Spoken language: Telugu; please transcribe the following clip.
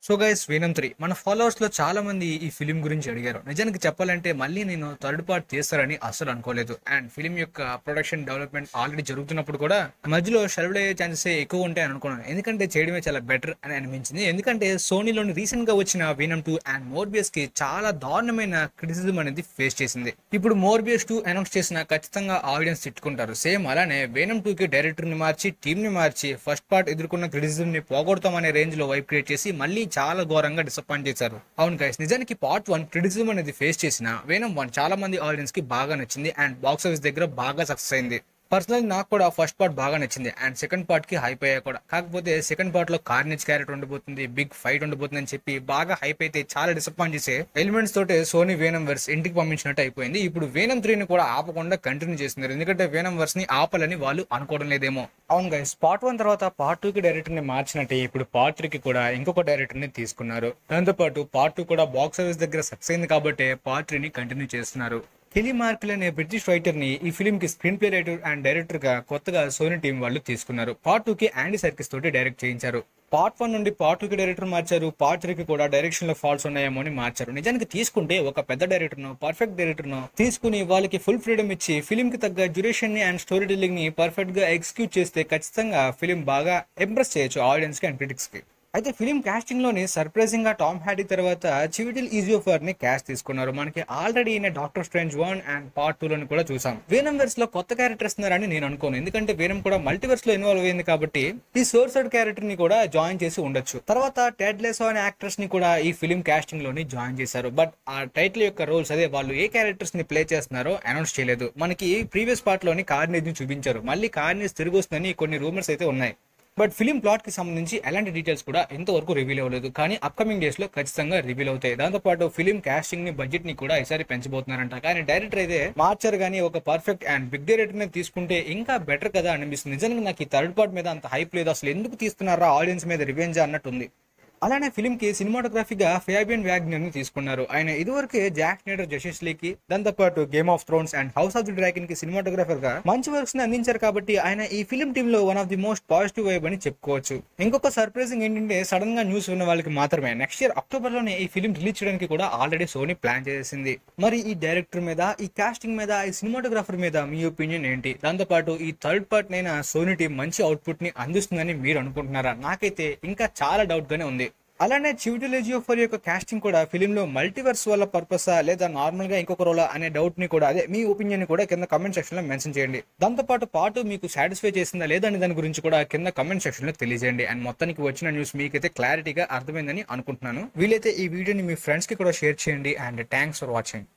సో గైస్ వీనం త్రీ మన ఫాలోవర్స్ లో చాలా మంది ఈ ఫిలిం గురించి అడిగారు నిజానికి చెప్పాలంటే మళ్ళీ నేను థర్డ్ పార్ట్ చేస్తారని అస్సలు అనుకోలేదు అండ్ ఫిలిం యొక్క ప్రొడక్షన్ డెవలప్మెంట్ ఆల్రెడీ జరుగుతున్నప్పుడు కూడా మధ్యలో షెల్డ్ అయ్యే ఛాన్సెస్ ఎక్కువ ఉంటాయి అనుకున్నాను ఎందుకంటే చేయడమే చాలా బెటర్ అని అనిపించింది ఎందుకంటే సోనీలోని రీసెంట్ గా వచ్చిన వీనం టూ అండ్ మోర్బియస్ కి చాలా దారుణమైన క్రిటిసిజం అనేది ఫేస్ చేసింది ఇప్పుడు మోర్బియస్ టూ అనౌన్స్ చేసిన ఖచ్చితంగా ఆడియన్స్ తిట్టుకుంటారు సేమ్ అలానే వేనం టూ కి డైరెక్టర్ ని మార్చి టీమ్ ని మార్చి ఫస్ట్ పార్ట్ ఎదుర్కొన్న క్రిటిసిజం ని పోగొడతామనే రేంజ్ లో వైప్ క్రియేట్ చేసి మళ్ళీ చాలా ఘోరంగా డిసప్పాయింట్ చేశారు అవును గైస్ నిజానికి పార్ట్ వన్ క్రిటిసిజం అనేది ఫేస్ చేసిన వేనం వన్ చాలా మంది ఆడియన్స్ కి బాగా నచ్చింది అండ్ బాక్స్ ఆఫీస్ దగ్గర బాగా సక్సెస్ అయింది పర్సనల్ నాకు కూడా ఫస్ట్ పార్ట్ బాగా నచ్చింది అండ్ సెకండ్ పార్ట్ కి హైప్ అయ్యా కూడా కాకపోతే సెకండ్ పార్ట్ లో కార్నేజ్ క్యారెక్టర్ ఉండబోతుంది బిగ్ ఫైట్ ఉండబోతుంది అని చెప్పి బాగా హైప్ అయితే చాలా డిసప్పాయింట్ చేసే ఎలిమెంట్స్ తోటే సోనీ వేనం వర్స్ ఇంటికి పంపించినట్టు అయిపోయింది ఇప్పుడు వేనం త్రీని కూడా ఆపకుండా కంటిన్యూ చేస్తున్నారు ఎందుకంటే వేనం వర్స్ ని ఆపాలని వాళ్ళు అనుకోవడం లేదేమో అవును గైస్ పార్ట్ వన్ తర్వాత పార్ట్ టూ కి డైరెక్టర్ ని మార్చినట్టే ఇప్పుడు పార్ట్ త్రీ కి కూడా ఇంకొక డైరెక్టర్ ని తీసుకున్నారు దాంతో పాటు పార్ట్ టూ కూడా బాక్స్ ఆఫీస్ దగ్గర సక్సెస్ అయింది కాబట్టి పార్ట్ త్రీని కంటిన్యూ చేస్తున్నారు కెలీ మార్కెల్ అనే బ్రిటిష్ రైటర్ ని ఈ ఫిల్మ్ కి screenplay writer and director గా కొత్తగా సోనీ టీం వాళ్ళు తీసుకున్నారు పార్ట్ టూ కి యాండీ సర్కిస్ తోటి డైరెక్ట్ చేయించారు పార్ట్ వన్ నుండి పార్ట్ టూ కి డైరెక్టర్ మార్చారు పార్ట్ త్రీ కి కూడా డైరెక్షన్ లో ఫాల్ట్స్ ఉన్నాయేమో అని మార్చారు నిజానికి తీసుకుంటే ఒక పెద్ద డైరెక్టర్ ను పర్ఫెక్ట్ డైరెక్టర్ ను తీసుకుని వాళ్ళకి ఫుల్ ఫ్రీడమ్ ఇచ్చి ఫిల్మ్ కి తగ్గ డ్యూరేషన్ ని అండ్ స్టోరీ టెల్లింగ్ ని పర్ఫెక్ట్ గా ఎగ్జిక్యూట్ చేస్తే ఖచ్చితంగా ఫిల్మ్ బాగా ఇంప్రెస్ చేయొచ్చు ఆడియన్స్ కి అండ్ క్రిటిక్స్ కి అయితే ఫిలిం కాస్టింగ్ లోని సర్ప్రైజింగ్ గా టామ్ హ్యాడీ తర్వాత చివిటిల్ ఈజియోఫర్ ని క్యాస్ట్ తీసుకున్నారు మనకి ఆల్రెడీ ఈయన Doctor Strange one and part two లోని కూడా చూసాం వేనం వెర్స్ లో కొత్త క్యారెక్టర్ ఇస్తున్నారని నేను అనుకోను ఎందుకంటే వేనం కూడా మల్టీవర్స్ లో ఇన్వాల్వ్ అయింది కాబట్టి ఈ సోర్సెడ్ క్యారెక్టర్ ని కూడా జాయిన్ చేసి ఉండొచ్చు తర్వాత టెడ్ లెసో అనే యాక్టర్స్ ని కూడా ఈ ఫిలిం కాస్టింగ్ లోని జాయిన్ చేశారు బట్ ఆ టైటిల్ యొక్క రోల్స్ అదే వాళ్ళు ఏ క్యారెక్టర్స్ ని ప్లే చేస్తున్నారో అనౌన్స్ చేయలేదు మనకి ప్రీవియస్ పార్ట్ లోని కార్నేజ్ ని చూపించారు మళ్ళీ కార్నేజ్ తిరిగి వస్తుందని కొన్ని రూమర్స్ అయితే ఉన్నాయి బట్ ఫిలిం ప్లాట్ కి సంబంధించి ఎలాంటి డీటెయిల్స్ కూడా ఇంతవరకు రివీల్ అవ్వలేదు కానీ అప్కమింగ్ డేస్ లో ఖచ్చితంగా రివీల్ అవుతాయి దాంతో పాటు ఫిలిం కాస్టింగ్ ని బడ్జెట్ ని కూడా ఈసారి పెంచబోతున్నారంట కానీ డైరెక్టర్ అయితే మార్చారు కానీ ఒక పర్ఫెక్ట్ అండ్ బిగ్ డైరెక్టర్ ని తీసుకుంటే ఇంకా బెటర్ కదా అనిపిస్తుంది నిజంగా నాకు ఈ థర్డ్ పార్ట్ మీద అంత హైప్ లేదు అసలు ఎందుకు తీస్తున్నారా ఆడియన్స్ మీద రివెంజ్ అన్నట్టుంది అలానే ఫిలిం కి సినిమాటోగ్రఫీగా ఫేబియన్ వ్యాగ్నర్ ని తీసుకున్నారు ఆయన ఇదివరకే జాక్ స్నైడర్ జస్టిస్ లీగ్ కి దాంతో పాటు Game of Thrones and House of the Dragon కి సినిమాటోగ్రఫర్ గా మంచి వర్క్స్ ని అందించారు కాబట్టి ఆయన ఈ ఫిలిం టీమ్ లో one of the most positive vibe అని చెప్పుకోవచ్చు ఇంకొక సర్ప్రైజింగ్ ఏంటంటే సడన్ గా న్యూస్ ఉన్న వాళ్ళకి మాత్రమే నెక్స్ట్ ఇయర్ అక్టోబర్ లోనే ఈ ఫిలిం రిలీజ్ చేయడానికి కూడా ఆల్రెడీ సోనీ ప్లాన్ చేసింది మరి ఈ డైరెక్టర్ మీద ఈ కాస్టింగ్ మీద ఈ సినిమాటోగ్రఫర్ మీద మీ ఒపీనియన్ ఏంటి దాంతో పాటు ఈ థర్డ్ పార్ట్ నైనా సోనీ టీం మంచి అవుట్పుట్ ని అందిస్తుందని మీరు అనుకుంటున్నారా నాకైతే ఇంకా చాలా డౌట్ గానే ఉంది అలానే చివిటిలేజియో ఫర్ యొక్క కాస్టింగ్ కూడా ఫిలిం లో మల్టీవర్స్ వల్ల పర్పసా లేదా నార్మల్ గా ఇంకొక రోలా అనే డౌట్ ని కూడా అదే మీ ఒపీనియన్ కూడా కింద కమెంట్ సెక్షన్ లో మెన్షన్ చేయండి దాంతో పాటు పాటు మీకు సాటిస్ఫై చేసిందా లేదా అనే దాని గురించి కూడా కింద కమెంట్ సెక్షన్ లో తెలియజేయండి అండ్ మొత్తానికి వచ్చిన న్యూస్ మీకైతే క్లారిటీగా అర్థమైందని అనుకుంటున్నాను వీలైతే ఈ వీడియోని మీ ఫ్రెండ్స్ కి కూడా షేర్ చేయండి అండ్ థ్యాంక్స్ ఫర్ వాచింగ్